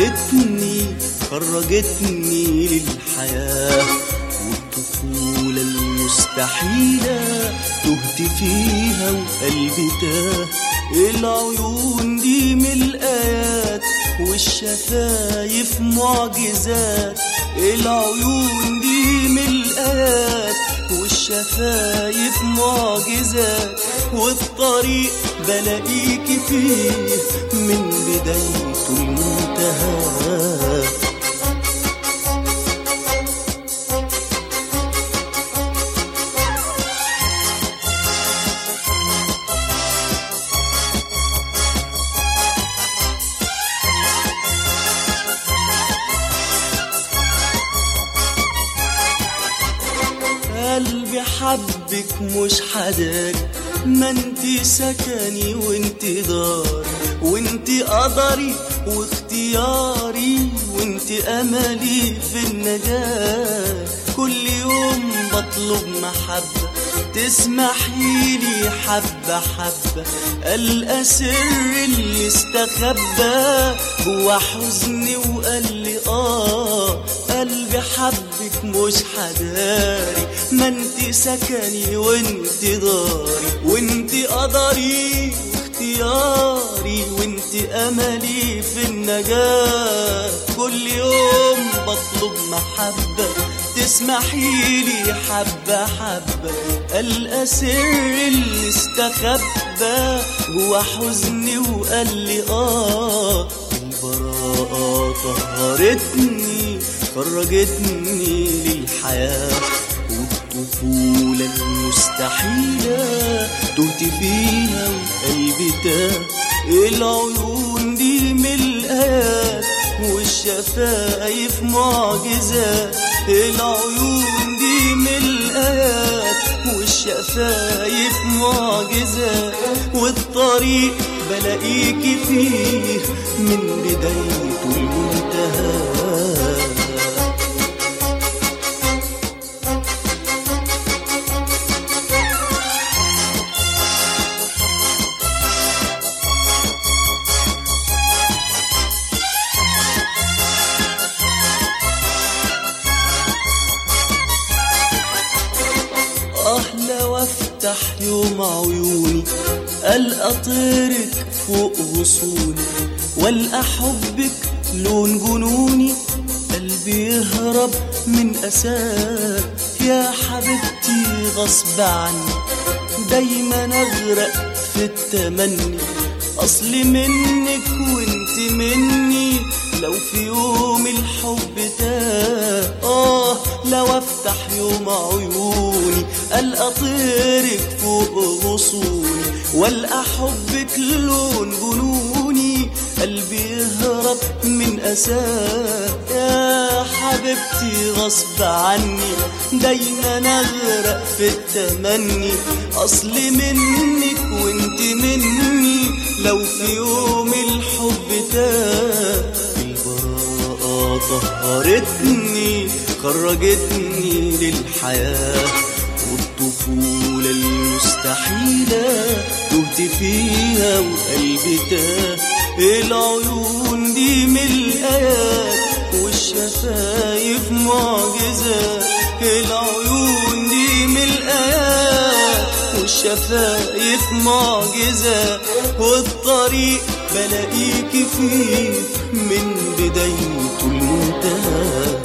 طهرتني خرجتني للحياة والطفولة المستحيلة تهت فيها وقلبي تاه العيون دي من الآيات والشفايف معجزات العيون دي من الآيات والشفايف معجزات والطريق بلاقيك فيه من بدايته المنتهى قلبي حبك مش حداك ما انت سكني وانت داري وانت قدري واختياري وانت املي في النجاة كل يوم بطلب محبة تسمحيلي حبة حبة ألقى سر اللي استخبى جوا حزني وقال لي آه قلبي حبك مش حداري ما انت سكني وانت داري وانت قدري واختياري وانت املي في النجاة كل يوم بطلب محبة تسمحيلي حبة حبة ألقى سر اللي استخبى جوا حزني وقال لي آه البراءة طهرتني خرجتني للحياة والطفولة المستحيلة تهت فيها وقلبي تاه العيون دي من الآيات والشفايف معجزات العيون دي من الآيات والشفايف معجزات والطريق بلاقيك فيه من بدايته المنتهى أهلا وافتح يوم عيوني ألقى طيرك فوق غصوني والقى حبك لون جنوني قلبي يهرب من أساك يا حبيبتي غصب عني دايما أغرق في التمني أصلي منك وانت مني لو في يوم الحب تاه آه لو أفتح يوم عيوني ألقى طيرك فوق غصوني والقى حبك لون جنوني قلبي يهرب من أساك يا حبيبتي غصب عني دايما أغرق في التمني أصلي منك وانت مني لو في يوم الحب تاه البراءة طهرتني خرجتني للحياة والطفولة المستحيلة تهت فيها وقلبي تاه العيون دي من الآيات والشفايف معجزات العيون دي من الآيات والشفايف معجزة والطريق بلاقيك فيه من بدايته المنتهى